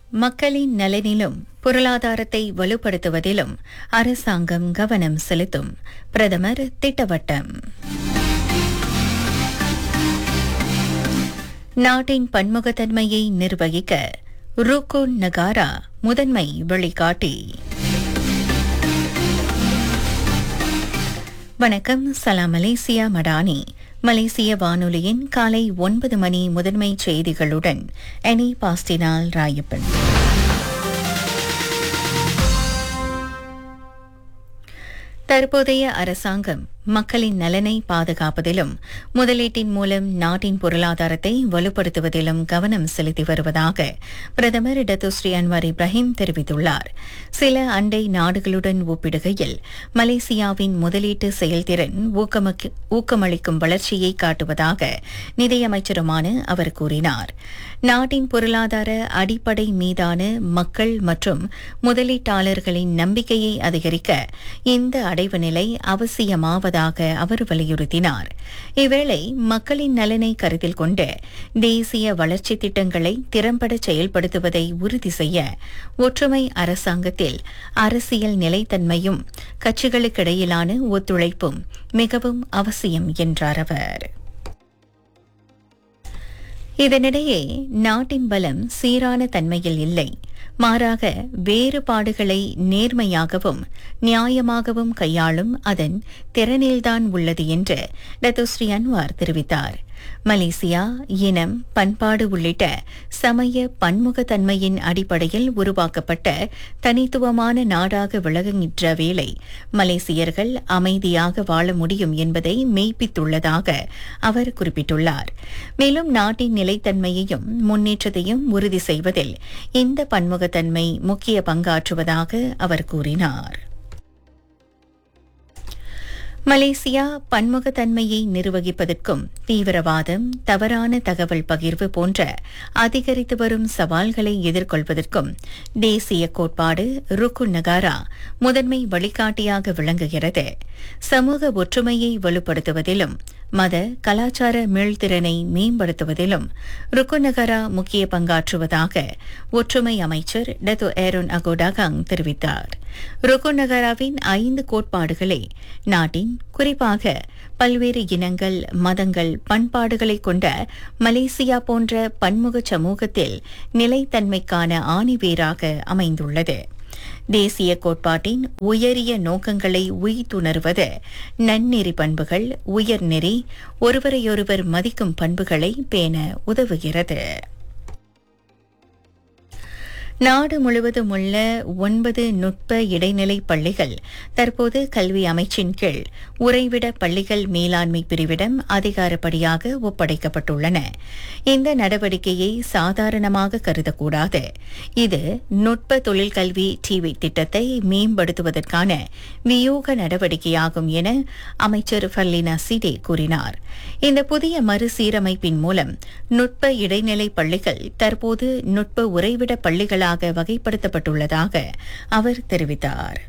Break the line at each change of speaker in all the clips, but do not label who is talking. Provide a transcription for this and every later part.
மக்களின் நலனிலும் பொருளாதாரத்தை வலுப்படுத்துவதிலும் அரசாங்கம் கவனம் செலுத்தும் பிரதமர் திட்டவட்டம் நாட்டின் பன்முகத்தன்மையை நிர்வகிக்க ருக்குன் நகாரா முதன்மை வழிகாட்டி வணக்கம் சலாம் மலேசியா மடானி மலேசிய வானொலியின் காலை ஒன்பது மணி முதன்மை செய்திகளுடன் எனி பாஸ்டினால் ராயப்பன் தற்போதைய அரசாங்கம் மக்களின் நலனை பாதுகாப்பதிலும் முதலீட்டின் மூலம் நாட்டின் பொருளாதாரத்தை வலுப்படுத்துவதிலும் கவனம் செலுத்தி வருவதாக பிரதமர் டத்துஸ்ரீ அன்வார் இப்ராஹிம் தெரிவித்துள்ளார் சில அண்டை நாடுகளுடன் ஒப்பிடுகையில் மலேசியாவின் முதலீட்டு செயல்திறன் ஊக்கமக்கு- ஊக்கமளிக்கும் வளர்ச்சியை காட்டுவதாக நிதியமைச்சருமான அவர் கூறினார் நாட்டின் பொருளாதார அடிப்படை மீதான மக்கள் மற்றும் முதலீட்டாளர்களின் நம்பிக்கையை அதிகரிக்க இந்த அடைவு நிலை அவசியமாவதாக அவர் வலியுறுத்தினார் இவ்வேளை மக்களின் நலனை கருத்தில் கொண்டு தேசிய வளர்ச்சி திட்டங்களை திறம்பட செயல்படுத்துவதை உறுதி செய்ய ஒற்றுமை அரசாங்கத்தில் அரசியல் நிலைத்தன்மையும் கட்சிகளுக்கிடையிலான ஒத்துழைப்பும் மிகவும் அவசியம் என்றார் அவர் இதனிடையே நாட்டின் பலம் சீரான தன்மையில் இல்லை மாறாக வேறுபாடுகளை நேர்மையாகவும் நியாயமாகவும் கையாளும் அதன் திறனில்தான் உள்ளது என்று டத்துஸ்ரீ அன்வார் தெரிவித்தார் மலேசியா இனம் பண்பாடு உள்ளிட்ட சமய பன்முகத்தன்மையின் அடிப்படையில் உருவாக்கப்பட்ட தனித்துவமான நாடாக விளங்குகின்ற வேளை மலேசியர்கள் அமைதியாக வாழ முடியும் என்பதை மெய்ப்பித்துள்ளதாக அவர் குறிப்பிட்டுள்ளார் மேலும் நாட்டின் நிலைத்தன்மையையும் முன்னேற்றத்தையும் உறுதி செய்வதில் இந்த பன்முகத்தன்மை முக்கிய பங்காற்றுவதாக அவர் கூறினார் மலேசியா பன்முகத்தன்மையை நிர்வகிப்பதற்கும் தீவிரவாதம் தவறான தகவல் பகிர்வு போன்ற அதிகரித்து வரும் சவால்களை எதிர்கொள்வதற்கும் தேசிய கோட்பாடு ருக்கு நகாரா முதன்மை வழிகாட்டியாக விளங்குகிறது சமூக ஒற்றுமையை வலுப்படுத்துவதிலும் மத கலாச்சார மீள்திறனை மேம்படுத்துவதிலும் ருக்குநகரா முக்கிய பங்காற்றுவதாக ஒற்றுமை அமைச்சர் டத்து ஏரோன் அகோடாகாங் தெரிவித்தார் ருக்குநகராவின் ஐந்து கோட்பாடுகளே நாட்டின் குறிப்பாக பல்வேறு இனங்கள் மதங்கள் பண்பாடுகளை கொண்ட மலேசியா போன்ற பன்முக சமூகத்தில் நிலைத்தன்மைக்கான ஆணிவேராக அமைந்துள்ளது தேசிய கோட்பாட்டின் உயரிய நோக்கங்களை உய்த்துணர்வது நன்னெறி பண்புகள் உயர்நெறி ஒருவரையொருவர் மதிக்கும் பண்புகளை பேண உதவுகிறது நாடு முழுவதும் உள்ள ஒன்பது நுட்ப இடைநிலை பள்ளிகள் தற்போது கல்வி அமைச்சின் கீழ் உறைவிட பள்ளிகள் மேலாண்மை பிரிவிடம் அதிகாரப்படியாக ஒப்படைக்கப்பட்டுள்ளன இந்த நடவடிக்கையை சாதாரணமாக கருதக்கூடாது இது நுட்ப தொழிற்கல்வி டிவி திட்டத்தை மேம்படுத்துவதற்கான வியூக நடவடிக்கையாகும் என அமைச்சர் ஃபர்லினா சிடே கூறினார் இந்த புதிய மறுசீரமைப்பின் மூலம் நுட்ப இடைநிலை பள்ளிகள் தற்போது நுட்ப உறைவிட பள்ளிகளாக வகைப்படுத்தப்பட்டுள்ளதாக அவர் தெரிவித்தார்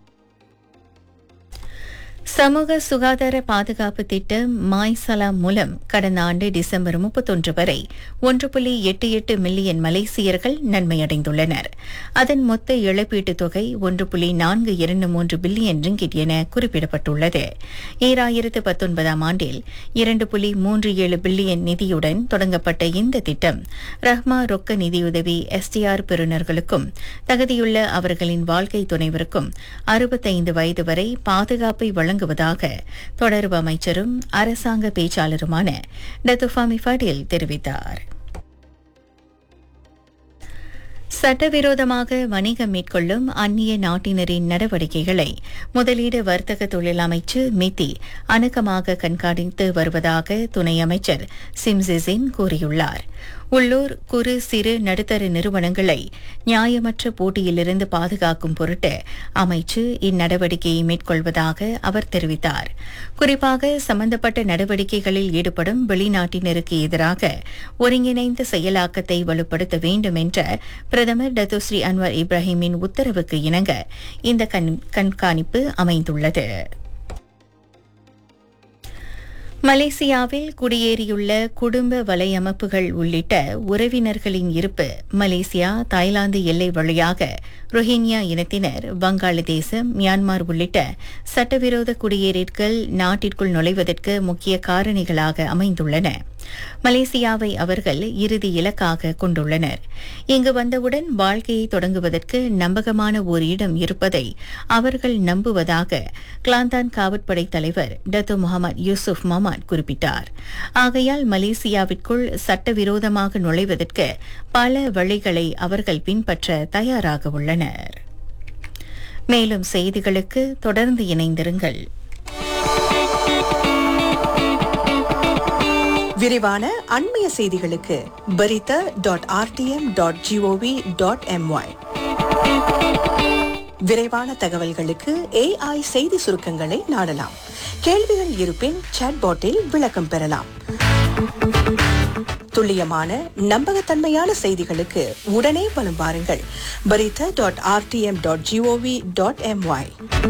சமூக சுகாதார பாதுகாப்பு திட்டம் மாய் சலாம் மூலம் கடந்த ஆண்டு டிசம்பர் முப்பத்தொன்று வரை ஒன்று புள்ளி எட்டு எட்டு மில்லியன் மலேசியர்கள் நன்மையடைந்துள்ளனர் அதன் மொத்த இழப்பீட்டுத் தொகை ஒன்று புள்ளி நான்கு இரண்டு மூன்று பில்லியன் ரிங்கிட் என குறிப்பிடப்பட்டுள்ளது ஈராயிரத்து பத்தொன்பதாம் ஆண்டில் இரண்டு புள்ளி மூன்று ஏழு பில்லியன் நிதியுடன் தொடங்கப்பட்ட இந்த திட்டம் ரஹ்மா ரொக்க நிதியுதவி எஸ்டிஆர் பெறுநர்களுக்கும் தகுதியுள்ள அவர்களின் வாழ்க்கை துணைவருக்கும் அறுபத்தைந்து வயது வரை பாதுகாப்பை வழங்குவதாக தொடர்பு அமைச்சரும் அரசாங்க பேச்சாளருமான டத்துஃபாமி ஃபடேல் தெரிவித்தார் சட்டவிரோதமாக வணிகம் மேற்கொள்ளும் அந்நிய நாட்டினரின் நடவடிக்கைகளை முதலீடு வர்த்தக தொழில் அமைச்சு மிதி அணுக்கமாக கண்காணித்து வருவதாக துணை அமைச்சர் சிம்சிசின் கூறியுள்ளார் உள்ளூர் குறு சிறு நடுத்தர நிறுவனங்களை நியாயமற்ற போட்டியிலிருந்து பாதுகாக்கும் பொருட்டு அமைச்சு இந்நடவடிக்கையை மேற்கொள்வதாக அவர் தெரிவித்தார் குறிப்பாக சம்பந்தப்பட்ட நடவடிக்கைகளில் ஈடுபடும் வெளிநாட்டினருக்கு எதிராக ஒருங்கிணைந்த செயலாக்கத்தை வலுப்படுத்த வேண்டும் என்ற பிரதமர் டத்துஸ்ரீ அன்வர் இப்ராஹிமின் உத்தரவுக்கு இணங்க இந்த கண்- கண்காணிப்பு அமைந்துள்ளது மலேசியாவில் குடியேறியுள்ள குடும்ப வலையமைப்புகள் உள்ளிட்ட உறவினர்களின் இருப்பு மலேசியா தாய்லாந்து எல்லை வழியாக ரோஹிங்யா இனத்தினர் வங்காளதேசம் மியான்மர் உள்ளிட்ட சட்டவிரோத குடியேறிகள் நாட்டிற்குள் நுழைவதற்கு முக்கிய காரணிகளாக அமைந்துள்ளன மலேசியாவை அவர்கள் இறுதி இலக்காக கொண்டுள்ளனர் இங்கு வந்தவுடன் வாழ்க்கையை தொடங்குவதற்கு நம்பகமான ஒரு இடம் இருப்பதை அவர்கள் நம்புவதாக கிளாந்தான் காவற்படை தலைவர் டத்து முகமது யூசுப் மமான் குறிப்பிட்டார் ஆகையால் மலேசியாவிற்குள் சட்டவிரோதமாக நுழைவதற்கு பல வழிகளை அவர்கள் பின்பற்ற தயாராக உள்ளனர் மேலும் செய்திகளுக்கு தொடர்ந்து இணைந்திருங்கள்
விரிவான அண்மைய செய்திகளுக்கு berita dot RTM dot GOV dot MY விரைவான தகவல்களுக்கு ஏஐ செய்தி சுருக்கங்களை நாடலாம் கேள்விகள் இருப்பின் சாட்பாட்டில் விளக்கம் பெறலாம் துல்லியமான நம்பகத்தன்மையான செய்திகளுக்கு உடனே வலம் வாருங்கள் berita dot RTM dot GOV dot MY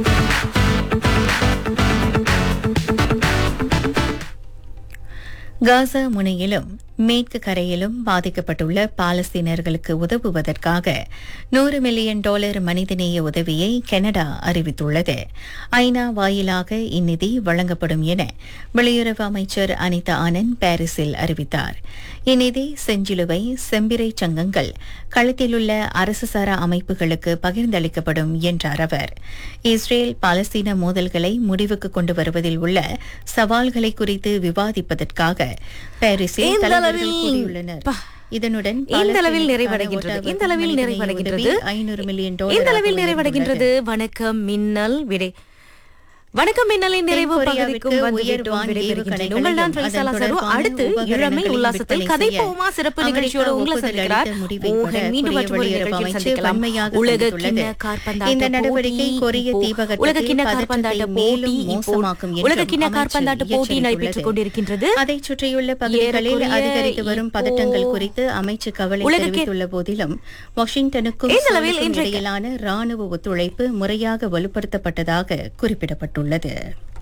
Gaza முனையிலும் மேற்கு கரையிலும் பாதிக்கப்பட்டுள்ள பாலஸ்தீனர்களுக்கு உதவுவதற்காக நூறு மில்லியன் டாலர் மனிதநேய உதவியை கனடா அறிவித்துள்ளது ஐநா வாயிலாக இந்நிதி வழங்கப்படும் என வெளியுறவு அமைச்சர் அனிதா ஆனந்த் பாரிஸில் அறிவித்தார் இந்நிதி செஞ்சிலுவை செம்பிரை சங்கங்கள் களத்திலுள்ள அரசு சாரா அமைப்புகளுக்கு பகிர்ந்தளிக்கப்படும் என்றார் அவர் இஸ்ரேல் பாலஸ்தீன மோதல்களை முடிவுக்கு கொண்டு வருவதில் உள்ள சவால்களை குறித்து விவாதிப்பதற்காக பாரிஸில்
இந்த
தலைவர்கள்
அளவில்
கூறியுள்ளனர்
பா.
இதனுடன்
இந்த அளவில்
பாலஸ்தீனத்துக்கான
நிறைவடைகின்றது
ஒட்டாவது
இந்த அளவில்
மனிதநேய
நிறைவடைகின்றது
உதவி 500 மில்லியன்
இந்த
டாலராக
அளவில்
உயர்ந்துள்ளது.
நிறைவடைகின்றது வணக்கம் மின்னல் விடை வணக்கம் மின்னலின் நிறைவு
தென்கொரியாவிற்கு
பகுதிக்கும் வந்து
உயர்
விட்டோம்
வான்
விடைபெறுகின்றேன்
ஏவுகணைகளையும்
உங்கள் தான்
அதன்
ஃபைசலா சரு
தொடர்பான
அடுத்து இளமை
உபகரணங்களையும்
உல்லாசத்தில்
விற்பனை
கதை
செய்ய
போமா சிறப்பு
அமெரிக்கா
நிகழ்ச்சியோடு உங்களை
ஒப்புதல்
சந்திக்கிறார்
அளித்த முடிவை
மோகன்
கூட
மீண்டும்
கொரிய
மற்றொரு
வெளியுறவு
நிகழ்ச்சியில்
அமைச்சு
சந்திக்கலாம்
வன்மையாக
உலக
கண்டித்துள்ளது.
கிண்ண காற்பந்தாட்ட
இந்த நடவடிக்கை
போட்டி
கொரிய
இப்போ-
தீபகற்பத்தில்
உலக கிண்ண
பதற்றத்தை
காற்பந்தாட்ட
மேலும்
போட்டி இப்போ
மோசமாக்கும் என்றும்
உலக கிண்ண
அமைச்சு
காற்பந்தாட்ட போட்டி
எச்சரித்துள்ளது.
நடைபெற்றுக் கொண்டிருக்கின்றது
அதைச் சுற்றியுள்ள பகுதிகளில்
ஏறக்குறைய
அதிகரித்து வரும் பதட்டங்கள்
இப்போ
குறித்து அமைச்சு கவலை
உலக கி-
தெரிவித்துள்ள போதிலும் வாஷிங்டனுக்கும்
இந்த அளவில்
சோலுக்கும்
இன்றைக்கு-
இடையிலான ராணுவ ஒத்துழைப்பு முறையாக வலுப்படுத்தப்பட்டதாக குறிப்பிடப்பட்டுள்ளது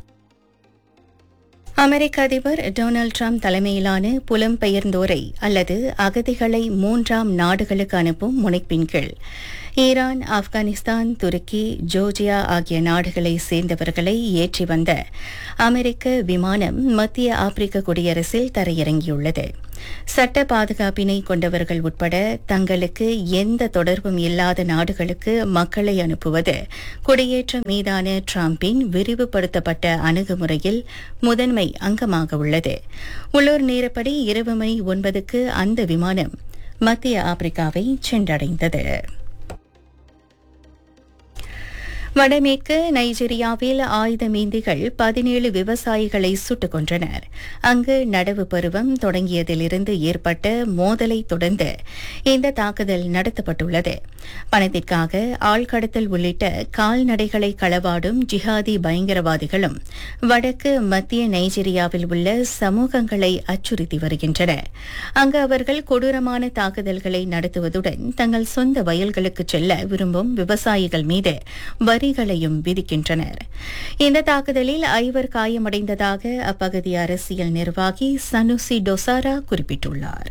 அமெரிக்க அதிபர் டொனால்ட் ட்ரம்ப் தலைமையிலான புலம்பெயர்ந்தோரை அல்லது அகதிகளை மூன்றாம் நாடுகளுக்கு அனுப்பும் முனைப்பின் கீழ் ஈரான் ஆப்கானிஸ்தான் துருக்கி ஜோர்ஜியா ஆகிய நாடுகளை சேர்ந்தவர்களை ஏற்றி வந்த அமெரிக்க விமானம் மத்திய ஆப்பிரிக்க குடியரசில் தரையிறங்கியுள்ளது சட்ட பாதுகாப்பினை கொண்டவர்கள் உட்பட தங்களுக்கு எந்த தொடர்பும் இல்லாத நாடுகளுக்கு மக்களை அனுப்புவது குடியேற்றம் மீதான டிரம்பின் விரிவுபடுத்தப்பட்ட அணுகுமுறையில் முதன்மை அங்கமாக உள்ளது உள்ளூர் நேரப்படி இரவு மணி ஒன்பதுக்கு அந்த விமானம் மத்திய ஆப்பிரிக்காவை சென்றடைந்தது வடமேற்கு நைஜீரியாவில் ஆயுத மீந்திகள் பதினேழு விவசாயிகளை சுட்டுக் கொன்றனர் அங்கு நடவு பருவம் தொடங்கியதிலிருந்து ஏற்பட்ட மோதலை தொடர்ந்து இந்த தாக்குதல் நடத்தப்பட்டுள்ளது பணத்திற்காக ஆள்கடத்தல் உள்ளிட்ட கால்நடைகளை களவாடும் ஜிஹாதி பயங்கரவாதிகளும் வடக்கு மத்திய நைஜீரியாவில் உள்ள சமூகங்களை அச்சுறுத்தி வருகின்றனர் அங்கு அவர்கள் கொடூரமான தாக்குதல்களை நடத்துவதுடன் தங்கள் சொந்த வயல்களுக்கு செல்ல விரும்பும் விவசாயிகள் மீது வரிகளையும் விதிக்கின்றனர் இந்த தாக்குதலில் ஐவர் காயமடைந்ததாக அப்பகுதி அரசியல் நிர்வாகி சனுசி டொசாரா குறிப்பிட்டுள்ளார்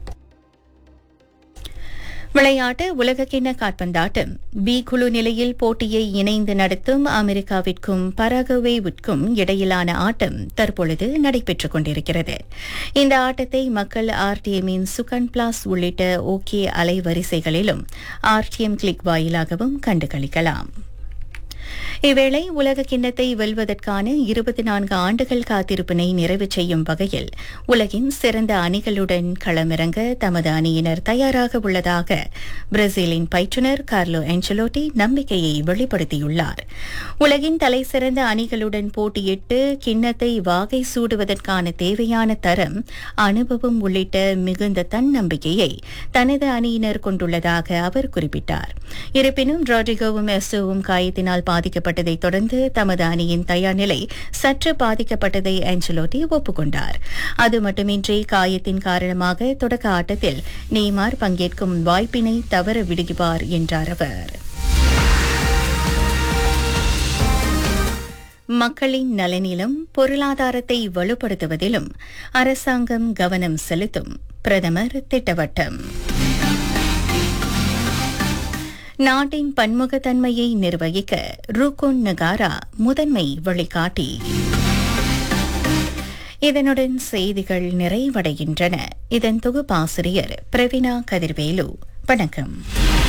விளையாட்டு உலகக்கிண்ண காற்பந்தாட்டம் பி குழு நிலையில் போட்டியை இணைந்து நடத்தும் அமெரிக்காவிற்கும் பரகுவேவிற்கும் இடையிலான ஆட்டம் தற்பொழுது நடைபெற்றுக் கொண்டிருக்கிறது இந்த ஆட்டத்தை மக்கள் ஆர்டிஎம்மின் சுகன் பிளாஸ் உள்ளிட்ட ஓகே அலைவரிசைகளிலும் ஆர்டிஎம் கிளிக் வாயிலாகவும் கண்டு களிக்கலாம் இவ்வேளை உலக கிண்ணத்தை வெல்வதற்கான இருபத்தி நான்கு ஆண்டுகள் காத்திருப்பினை நிறைவு செய்யும் வகையில் உலகின் சிறந்த அணிகளுடன் களமிறங்க தமது அணியினர் தயாராக உள்ளதாக பிரேசிலின் பயிற்றுநர் கார்லோ என்சலோட்டி நம்பிக்கையை வெளிப்படுத்தியுள்ளார் உலகின் தலைசிறந்த அணிகளுடன் போட்டியிட்டு கிண்ணத்தை வாகை சூடுவதற்கான தேவையான தரம் அனுபவம் உள்ளிட்ட மிகுந்த தன்னம்பிக்கையை தனது அணியினர் கொண்டுள்ளதாக அவர் குறிப்பிட்டார் இருப்பினும் ராட்ரிகோவும் எஸ்டோவும் காயத்தினால் பாதிக்கப்பட்டதைத் தொடர்ந்து தமது அணியின் தயார் நிலை சற்று பாதிக்கப்பட்டதை ஆன்சலோட்டி ஒப்புக்கொண்டார் அது மட்டுமின்றி காயத்தின் காரணமாக தொடக்க ஆட்டத்தில் நெய்மார் பங்கேற்கும் வாய்ப்பினை தவற விடுவார் என்றார் அவர் மக்களின் நலனிலும் பொருளாதாரத்தை வலுப்படுத்துவதிலும் அரசாங்கம் கவனம் செலுத்தும் பிரதமர் திட்டவட்டம் நாட்டின் பன்முகத்தன்மையை நிர்வகிக்க ருக்குன் நகாரா முதன்மை வழிகாட்டி இதனுடன் செய்திகள் நிறைவடைகின்றன இதன் தொகுப்பாசிரியர் பிரவீனா கதிர்வேலு வணக்கம்